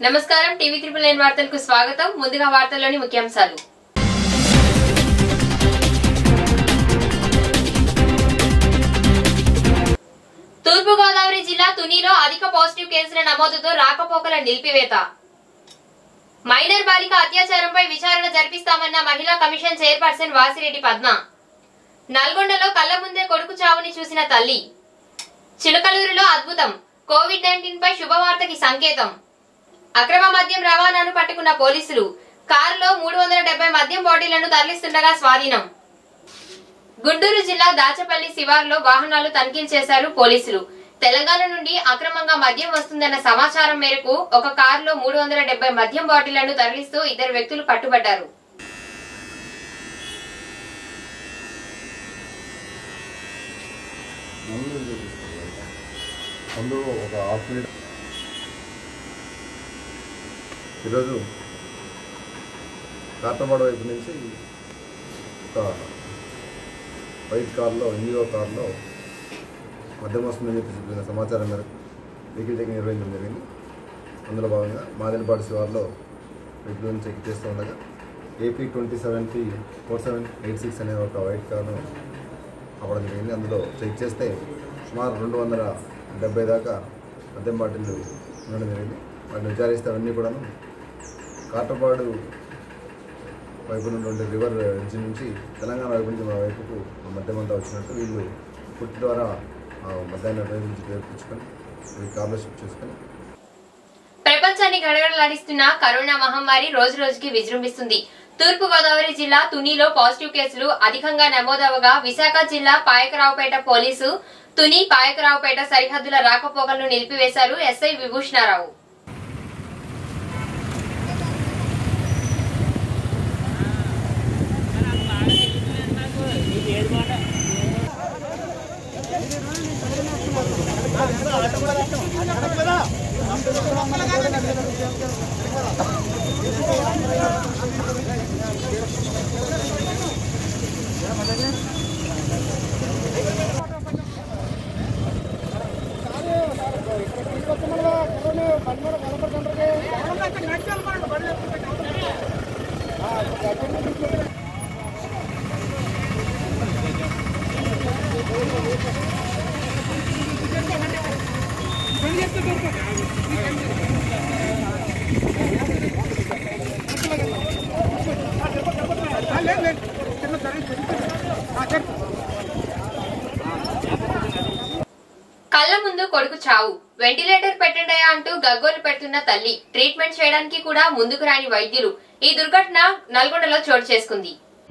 నమస్కారం TV triple nine వార్తలకు స్వాగతం ముందుగా వార్తల్లోని ముఖ్యాంశాలు తూర్పుగోదావరి జిల్లా తునిలో అధిక పాజిటివ్ కేసుల నమోదుతో రాకపోకల నిలిపివేత మైనర్ బాలిక అత్యాచారంపై విచారణ జరిపిస్తామన్న మహిళా కమిషన్ చైర్పర్సన్ వాసిరెడ్డి పద్మ నల్గొండలో కళ్ల ముందే కొడుకు చావుని చూసిన తల్లి చిలకలూరులో అద్భుతం కోవిడ్ నైన్టీన్ పై శుభవార్తకి సంకేతం అక్రమ మద్యం రవాణాను పట్టుకున్న పోలీసులు కారులో మూడు వందల డెబ్బై మద్యం బాటిళ్లను తరలిస్తుండగా స్వాధీనం గుంటూరు జిల్లా దాచపల్లి శివార్లో వాహనాలు తనిఖీలు చేశారు పోలీసులు తెలంగాణ నుండి అక్రమంగా మద్యం వస్తుందన్న సమాచారం మేరకు ఒక కారులో మూడు వందల డెబ్బై మద్యం బాటిళ్లను తరలిస్తూ ఇద్దరు వ్యక్తులు పట్టుబడ్డారు ముందు చూపిస్తుంది ముందు ఒక హాఫ్ మినిట్ ఈరోజు కాటపాడ వైపు నుంచి ఒక వైట్ కార్లో ఇండిగో కార్లో మధ్య వస్తుందని చెప్పి చెప్పిన సమాచారం మేరకు వెహికల్ చెకింగ్ నిర్వహించడం జరిగింది అందులో భాగంగా మాదిరిపాటి శివార్లో వెహికల్ చెక్ చేస్తూ ఉండగా AP twenty seventy four seven eight six అనే ఒక వైట్ కార్ను అవ్వడం జరిగింది అందులో చెక్ చేస్తే సుమారు రెండు వందల డెబ్బై దాకా మద్యం బాటిల్లు ఉండడం జరిగింది వాటిని విచారిస్తే అవన్నీ కూడాను కాటపాడు వైపు నుండి రివర్ ఎడ్జ్ నుంచి తెలంగాణ వైపు నుంచి మా వైపుకు ఆ మద్యం అంతా వచ్చినట్టు వీళ్ళు ఫుట్ ద్వారా ఆ మద్యాన్ని వైపు నుంచి తెప్పించుకొని వీళ్ళు కార్లో షిఫ్ట్ చేసుకొని ప్రపంచాన్ని గడగడలాడిస్తున్న కరోనా మహమ్మారి రోజు రోజుకి విజృంభిస్తుంది తూర్పు గోదావరి జిల్లా తునిలో పాజిటివ్ కేసులు అధికంగా నమోదవగా విశాఖ జిల్లా పాయకరావుపేట పోలీసు తుని పాయకరావుపేట సరిహద్దుల రాకపోకలను నిలిపివేశారు ఎస్ఐ విభూషణారావు కళ్ళ ముందు కొడుకు చావు వెంటిలేటర్ పెట్టండియా అంటూ గగ్గోలు పెడుతున్న తల్లి ట్రీట్మెంట్ చేయడానికి కూడా ముందుకు రాని వైద్యులు ఈ దుర్ఘటన నల్గొండలో చోటు చేసుకుంది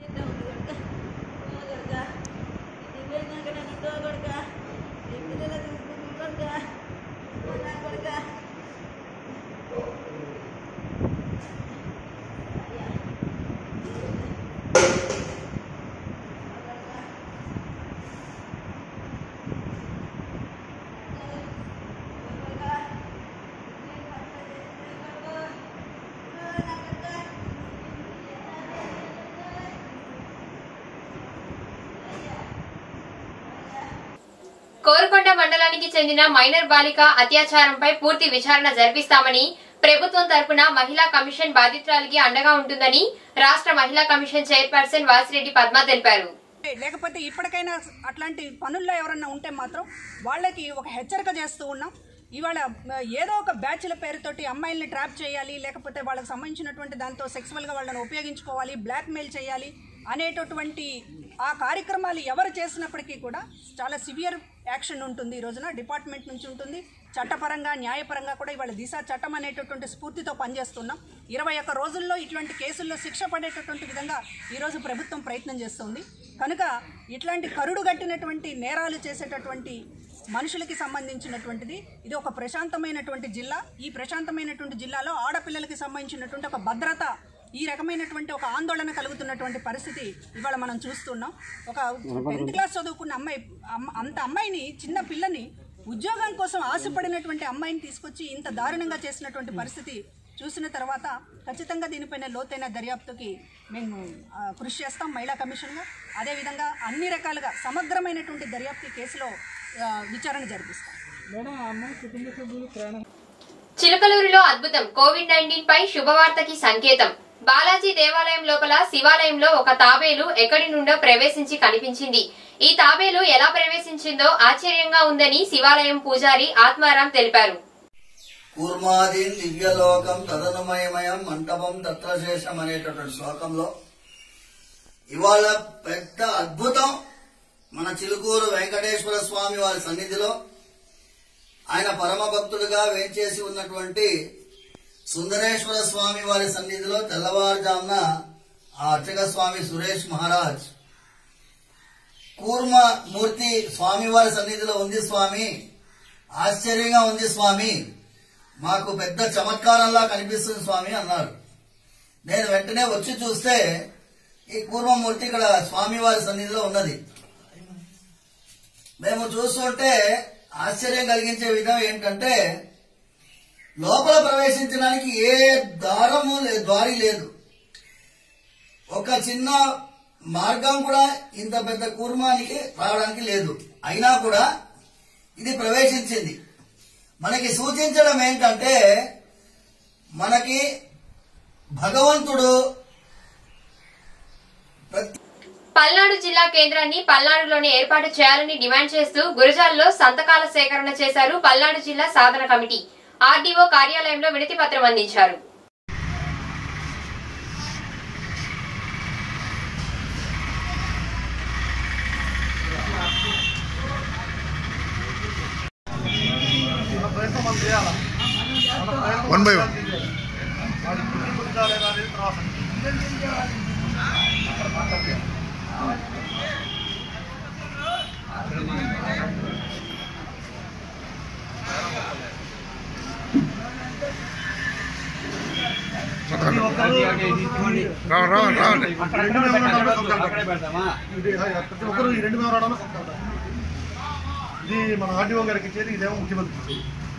కోరుకొండ మండలానికి చెందిన మైనర్ బాలిక అత్యాచారంపై పూర్తి విచారణ జరిపిస్తామని ప్రభుత్వం తరపున మహిళా కమిషన్ బాధితురాలికి అండగా ఉంటుందని రాష్ట్ర మహిళా కమిషన్ చైర్పర్సన్ వాసిరెడ్డి పద్మ తెలిపారు లేకపోతే ఇప్పటికైనా అట్లాంటి పనుల్లో ఎవరన్నా ఉంటే మాత్రం వాళ్ళకి ఒక హెచ్చరిక చేస్తూ ఉన్నాం ఇవాళ మ, ఏదో ఒక బ్యాచ్ల పేరుతోటి అమ్మాయిల్ని ట్రాప్ చేయాలి లేకపోతే వాళ్ళకి సంబంధించినటువంటి దాంతో సెక్సువల్గా వాళ్ళని ఉపయోగించుకోవాలి బ్లాక్మెయిల్ చేయాలి అనేటటువంటి ఆ కార్యక్రమాలు ఎవరు చేసినప్పటికీ కూడా చాలా సివియర్ యాక్షన్ ఉంటుంది ఈ రోజున డిపార్ట్మెంట్ నుంచి ఉంటుంది చట్టపరంగా న్యాయపరంగా కూడా ఇవాళ దిశ చట్టం అనేటటువంటి స్ఫూర్తితో పనిచేస్తున్నాం ఇరవై ఒక్క రోజుల్లో ఇటువంటి కేసుల్లో శిక్ష పడేటటువంటి విధంగా ఈరోజు ప్రభుత్వం ప్రయత్నం చేస్తుంది కనుక ఇట్లాంటి కరుడు గట్టినటువంటి నేరాలు చేసేటటువంటి మనుషులకి సంబంధించినటువంటిది ఇది ఒక ప్రశాంతమైనటువంటి జిల్లా ఈ ప్రశాంతమైనటువంటి జిల్లాలో ఆడపిల్లలకి సంబంధించినటువంటి ఒక భద్రత ఈ రకమైనటువంటి ఒక ఆందోళన కలుగుతున్నటువంటి పరిస్థితి ఇవాళ మనం చూస్తున్నాం ఒక టెన్త్ క్లాస్ చదువుకున్న అమ్మాయి అమ్మ- అంత అమ్మాయిని చిన్న పిల్లని ఉద్యోగం కోసం ఆశపడినటువంటి అమ్మాయిని తీసుకొచ్చి ఇంత దారుణంగా చేసినటువంటి పరిస్థితి చూసిన తర్వాత ఖచ్చితంగా దీనిపైన లోతైన దర్యాప్తుకి మేము ఆ, కృషి చేస్తాం మహిళా కమిషన్గా అదేవిధంగా అన్ని రకాలుగా సమగ్రమైనటువంటి దర్యాప్తు ఈ కేసులో ఆ, విచారణ జరిపిస్తాం చిలకలూరులో అద్భుతం కోవిడ్ నైన్టీన్ పై శుభవార్తకి సంకేతం బాలాజీ దేవాలయం లోపల శివాలయంలో ఒక తాబేలు ఎక్కడి నుండో ప్రవేశించి కనిపించింది ఈ తాబేలు ఎలా ప్రవేశించిందో ఆశ్చర్యంగా ఉందని శివాలయం పూజారి ఆత్మారాం తెలిపారు కూర్మాదీన్ దివ్యలోకం తదనుమయమయం మంటపం తత్రశేషం అనేటటువంటి శ్లోకంలో ఇవాళ పెద్ద అద్భుతం మన చిలుకూరు వెంకటేశ్వర స్వామి వారి సన్నిధిలో ఆయన పరమ భక్తుడుగా వేంచేసి ఉన్నటువంటి సుందరేశ్వర స్వామి వారి సన్నిధిలో తెల్లవారుజామున ఆ అర్చక స్వామి సురేష్ మహారాజ్ కూర్మ మూర్తి స్వామివారి సన్నిధిలో ఉంది స్వామి ఆశ్చర్యంగా ఉంది స్వామి మాకు పెద్ద చమత్కారంలా కనిపిస్తుంది స్వామి అన్నారు నేను వెంటనే వచ్చి చూస్తే ఈ కూర్మమూర్తి ఇక్కడ స్వామివారి సన్నిధిలో ఉన్నది మేము చూస్తుంటే ఆశ్చర్యం కలిగించే విధం ఏంటంటే లోపల ప్రవేశించడానికి ఏ దారము లేదు ద్వారి లేదు ఒక చిన్న మార్గం కూడా ఇంత పెద్ద కూర్మానికి రావడానికి లేదు అయినా కూడా ఇది ప్రవేశించింది మనకి సూచించడం ఏంటంటే మనకి భగవంతుడు ప్రతి పల్నాడు జిల్లా కేంద్రాన్ని పల్నాడులోనే ఏర్పాటు చేయాలని డిమాండ్ చేస్తూ గురజాల్లో సంతకాల సేకరణ చేశారు పల్నాడు జిల్లా సాధన కమిటీ ఆర్డీఓ కార్యాలయంలో వినతి పత్రం అందించారు వన్ బై వన్ రావండి రావండి రావండి ప్రతి ఒక్కరు ఈ రెండు వివరాలను ఇది మన ఆర్డీఓ గారికి ఇచ్చేది ఇదేమో ముఖ్యమంత్రి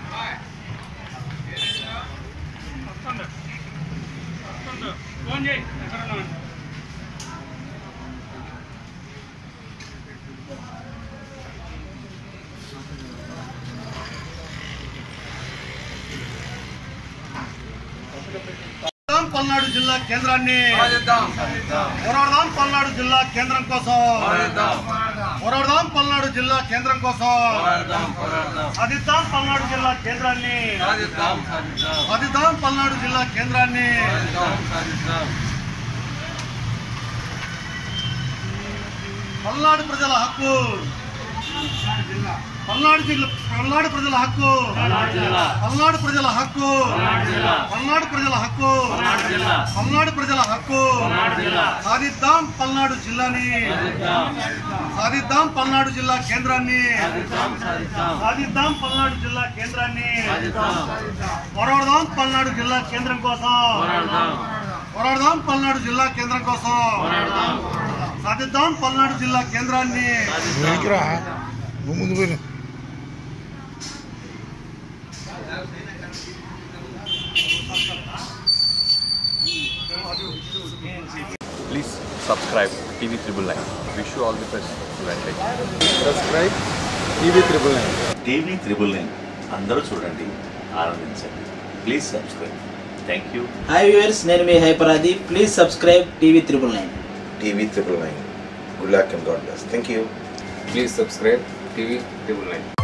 పోరాడదాం పల్నాడు జిల్లా కేంద్రాన్ని పోరాడదాం పల్నాడు జిల్లా కేంద్రం కోసం పోరాడదాం పల్నాడు జిల్లా కేంద్రం కోసం సాధిద్దాం పల్నాడు జిల్లా కేంద్రాన్ని సాధిద్దాం పల్నాడు జిల్లా కేంద్రాన్ని పల్నాడు ప్రజల హక్కు పల్నాడు జిల్లా పల్నాడు ప్రజల హక్కు పల్నాడు ప్రజల హక్కు పల్నాడు ప్రజల హక్కు పల్నాడు ప్రజల హక్కు సాధిద్దాం పల్నాడు జిల్లాని సాధిద్దాం పల్నాడు జిల్లా కేంద్రాన్ని సాధిద్దాం పల్నాడు జిల్లా కేంద్రాన్ని పోరాడదాం పల్నాడు జిల్లా కేంద్రం కోసం పోరాడదాం పల్నాడు జిల్లా కేంద్రం కోసం సాధిద్దాం పల్నాడు జిల్లా కేంద్రాన్ని వెనక్కిరా నువ్వు ముందు పోయిన Please subscribe TV Triple Nine. Wish you all the best. Advantage. Subscribe TV triple nine TV triple nine అందరూ చూడండి ఆనందించండి please subscribe thank you hi viewers నేను మీ హైపరాది please subscribe TV triple nine TV triple nine good luck and God bless thank you please subscribe TV triple nine